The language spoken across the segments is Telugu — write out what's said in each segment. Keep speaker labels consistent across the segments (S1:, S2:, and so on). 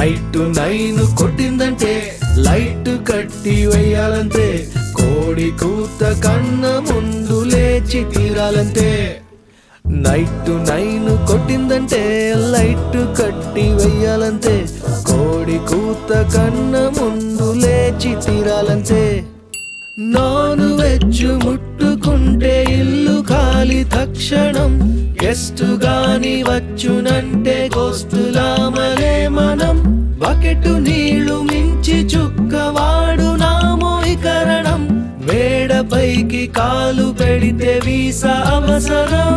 S1: నైట్ నైన్ కొట్టిందంటే లైట్ కట్టి వేయాలంతే కోడి కూత కన్న ముందు లేచి తీరాలంతే నైట్ నైన్ కొట్టిందంటే లైట్ కట్టి వెయ్యాలంతే కోడి కూత కన్న ముందు లేచి తీరాలంతే నాన్ వెజ్ ముట్టుకుంటే ఇల్లు ఖాళీ తక్షణం గెస్ట్ గాని వచ్చునంటే గోస్తులామలే మనం బకెట్ నీళ్లు మించి చుక్కవాడు నామోయికరణం మేడపైకి కాలు పెడితే వీసా అవసరం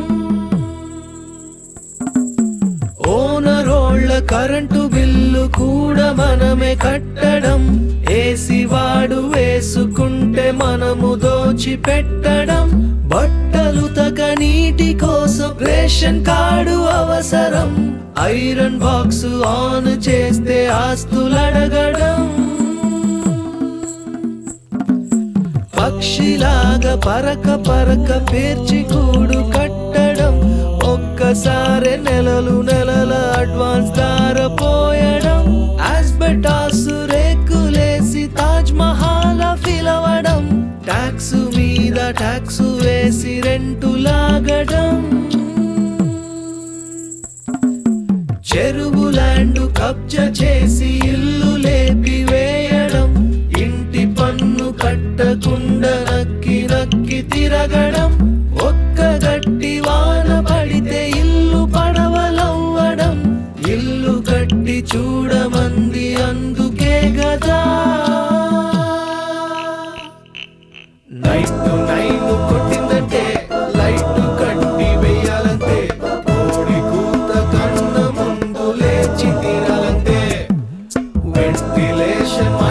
S1: ఓనరోళ్ళ కరెంటు బిల్లు కూడా మనమే కట్టడం ఏసి వాడు వేసుకుంటే మనము దోచి పెట్టడం బట్టలు తగ నీటి కోసం రేషన్ కార్డు అవసరం ఐరన్ బాక్స్ ఆన్ చేస్తే ఆస్తులడగడం పక్షిలాగా పరక పరక పేర్చి కూడు కట్టడం ఒక్కసారి నెలలు నెలల అడ్వాన్స్ దారపోయడం ఆస్బెటాస్ రేకులేసి తాజ్ మహాల్ ఫిలవడం ట్యాక్స్ మీద ట్యాక్స్ వేసి రెంటు లాగడం చెరువు ల్యాండ్ కబ్జా చేసి ఇల్లు లేపి వేయడం ఇంటి పన్ను కట్టకుండా నక్కి నక్కి తిరగడం ఒక్క గట్టి వాన పడితే ఇల్లు పడవలవ్వడం ఇల్లు కట్టి చూడమంది అందుకే గదా నైట్ నైన్ కొట్టిందంటే లైట్ కట్టి వేయాలంతే కోడి కూత కన్న ముందు లేచి తీరాలంతే వెంటిలేషన్